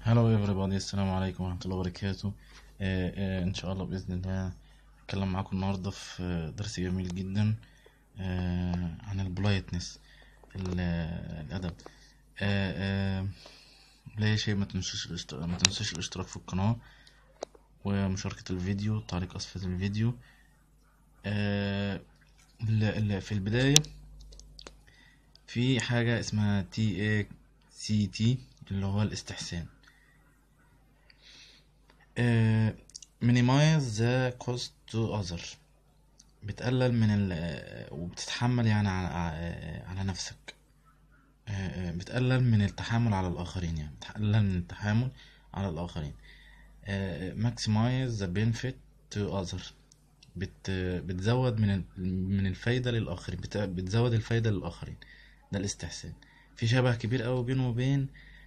هلو everybody السلام عليكم ورحمة الله وبركاته آه، آه، إن شاء الله بإذن الله هتكلم معاكم النهاردة في آه، درس جميل جدا آه، عن البلايتنس الأدب آه، آه، لا يا شيء ما تنسوش الاشت- ما تنسوش الاشتراك في القناة ومشاركة الفيديو تعليق أسفل الفيديو آه، ال- ال- في البداية في حاجة اسمها تي اي سي تي اللي هو الاستحسان آه، minimize the cost to other بتقلل من ال آه، وبتتحمل يعني على, آه، على نفسك آه، آه، بتقلل من التحامل على الآخرين يعني بتقلل من التحامل على الآخرين آه، maximize the benefit to other بت بتزود من ال- من الفايدة للآخرين بت- بتزود الفايدة للآخرين ده الاستحسان في شبه كبير أوي بينه وبين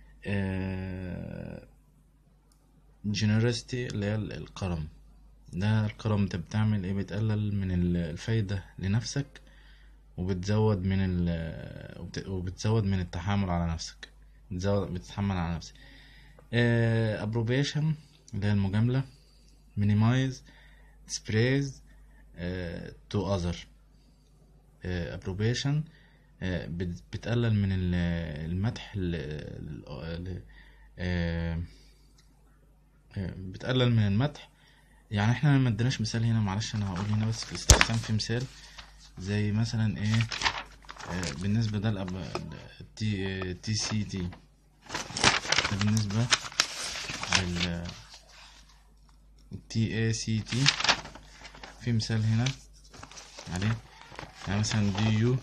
آه، generosity اللي هي ال- الكرم ده الكرم ده بتعمل ايه بتقلل من ال- الفايدة لنفسك وبتزود من ال وبت- وبتزود من التحامل على نفسك بتزود بتتحمل على نفسك آه approbation اللي هي المجاملة minimize dispraise آه to other آه approbation آه بت- بتقلل من ال- المدح ل- ل- ل- آه آه، بتقلل من المدح يعني احنا ما اديناش مثال هنا معلش انا هقول هنا بس في الاستخدام في مثال زي مثلا ايه آه، بالنسبه ده الأب... تي تي سي تي ده بالنسبه لل تي اي سي تي في مثال هنا عليه يعني مثلا دي يو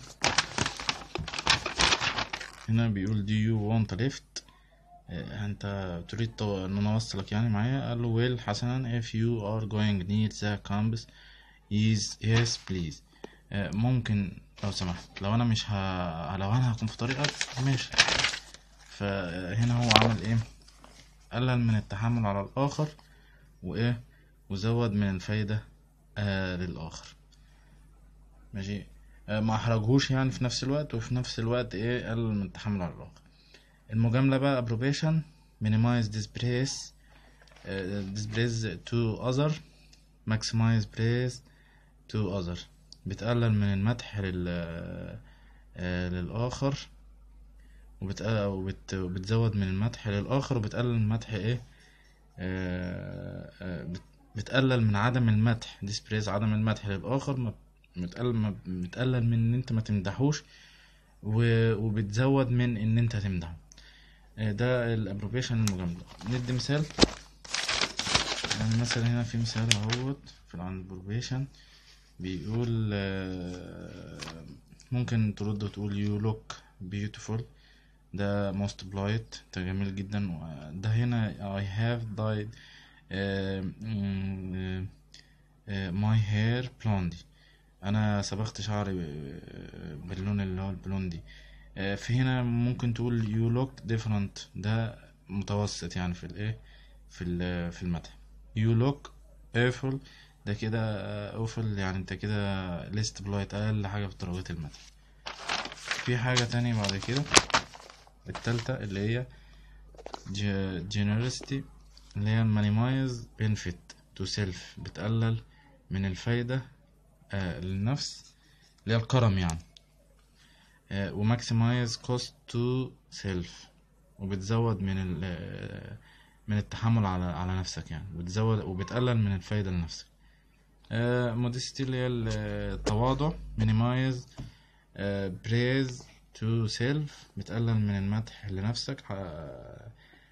هنا بيقول دي يو وانت ليفت انت تريد تو- ان انا اوصلك يعني معايا قال له ويل حسنا if you are going near the campus yes yes please آه، ممكن لو سمحت لو انا مش ه... لو انا هكون في طريقك ماشي فهنا هو عمل ايه قلل من التحمل على الاخر وايه وزود من الفايدة آه للاخر ماشي آه ما احرجهوش يعني في نفس الوقت وفي نفس الوقت ايه قلل من التحمل على الاخر المجاملة بقى approbation minimize dispraise uh, dispraise to other maximize praise to other بتقلل من المدح لل آه، للآخر وبتقلل وبت... وبتزود من المدح للآخر وبتقلل من المدح ايه آه، آه، بت- بتقلل من عدم المدح dispraise عدم المدح للآخر ما بتقلل ما بتقلل من ان انت ما تمدحوش و... وبتزود من ان انت تمدحه آه، ده الابروبيشن المجاملة ندي مثال يعني مثلا هنا في مثال اهوت في الابروبيشن بيقول آه، ممكن ترد وتقول you look beautiful ده most polite ده جميل جدا ده هنا I have dyed آه، م- آه، my hair blondie انا صبغت شعري آه، باللون اللي هو البلوندي آه، في هنا ممكن تقول you look different ده متوسط يعني في الايه في ال- في المدح you look awful ده كده آه، awful يعني انت كده list polite اقل حاجة في درجات المدح في حاجة تانية بعد كده التالتة اللي هي ج- generosity اللي هي minimize benefit to self بتقلل من الفايدة آه للنفس اللي هي الكرم يعني آه وماكسمايز كوست تو سيلف وبتزود من ال آه، من التحمل على على نفسك يعني بتزود وبتقلل من الفايدة لنفسك مودستي اللي هي ال- التواضع minimize آه، praise to self بتقلل من المدح لنفسك آه،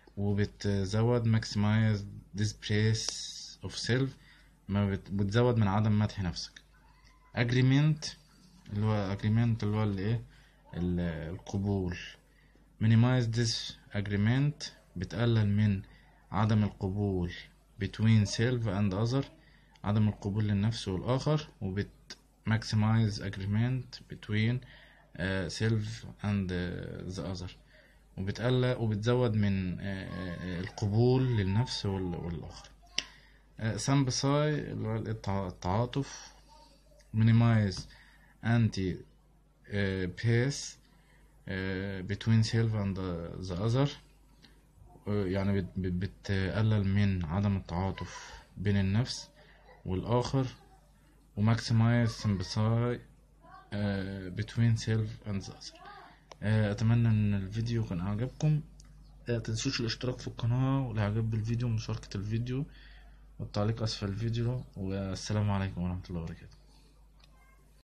وبتزود maximize dispraise of self ما بت- بتزود من عدم مدح نفسك agreement اللي هو agreement اللي هو الايه ال- القبول minimize this agreement بتقلل من عدم القبول between self and other عدم القبول للنفس والآخر وبت maximize agreement between uh, self and uh, the other وبتقلل وبتزود من uh, uh, القبول للنفس وال- والآخر uh, sympathy اللي هو التع- التعاطف minimize anti uh, pace uh, between self and the, the other آه، يعني بت- بت- بتقلل من عدم التعاطف بين النفس والآخر وماكسمايز sympathy آه، between self and the other آه، أتمنى إن الفيديو كان أعجبكم آه، تنسوش الاشتراك في القناة والإعجاب بالفيديو ومشاركة الفيديو والتعليق أسفل الفيديو والسلام عليكم ورحمة الله وبركاته